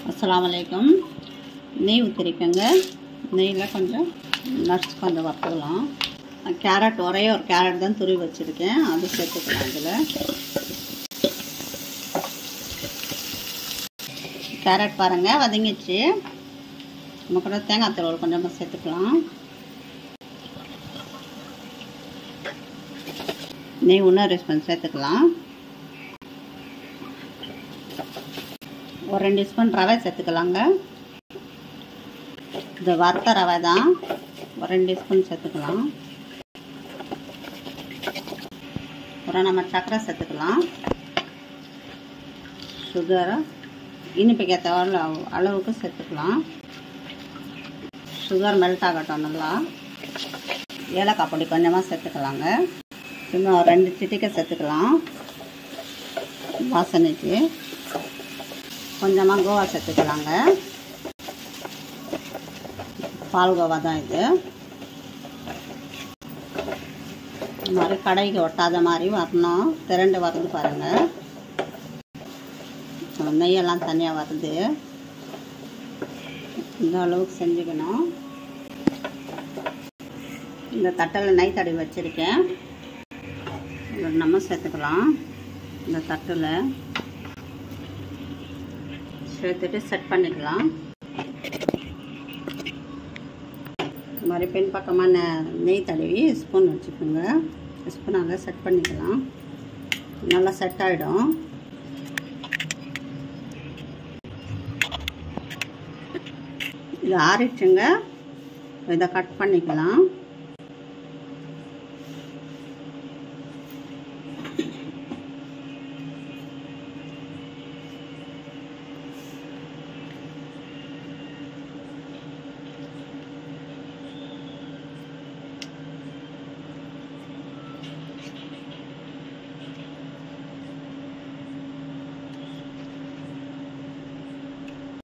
அஸ்ஸலாமு அலைக்கும் நெய் ஊற்றிருக்கேங்க நெய்யில் கொஞ்சம் நட்ஸ் கொஞ்சம் வறுத்துக்கலாம் கேரட் ஒரே ஒரு கேரட் தான் துருவி வச்சுருக்கேன் அது சேர்த்துக்கலாம் இதில் கேரட் பாருங்கள் வதங்கிச்சு நம்ம கூட தேங்காய் தூள் கொஞ்சமாக சேர்த்துக்கலாம் நெய் இன்னும் ரெஸ்ட் பண்ணி சேர்த்துக்கலாம் ஒரு ரெண்டு ஸ்பூன் ரவை சேர்த்துக்கலாங்க இது வறுத்த ரவை தான் ஒரு ரெண்டு ஸ்பூன் சேர்த்துக்கலாம் அப்புறம் நம்ம சர்க்கரை சேர்த்துக்கலாம் சுகரை இனிப்புக்கு ஏற்ற அளவு அளவுக்கு சேர்த்துக்கலாம் சுகர் மெல்ட் ஆகட்டும் நல்லா ஏலக்காய் பொடி கொஞ்சமாக சேர்த்துக்கலாங்க இன்னும் ரெண்டு சிட்டிக்கை சேர்த்துக்கலாம் வாசனைக்கு கொஞ்சமாக கோவா சேர்த்துக்கலாங்க பால் கோவா தான் இது இந்த மாதிரி கடைக்கு ஒட்டாத மாதிரி வரணும் திரண்டு வருது பாருங்கள் நெய்யெல்லாம் தனியாக வருது இந்த அளவுக்கு செஞ்சுக்கணும் இந்த தட்டில் நெய் தடவி வச்சுருக்கேன் நம்ம சேர்த்துக்கலாம் இந்த தட்டில் சேர்த்துட்டு செட் பண்ணிக்கலாம் இந்த மாதிரி பெண் பக்கமாக நெய் தடவி ஸ்பூன் வச்சுக்கோங்க ஸ்பூனால் செட் பண்ணிக்கலாம் நல்லா செட் ஆகிடும் இது ஆறிடுச்சுங்க இதை கட் பண்ணிக்கலாம்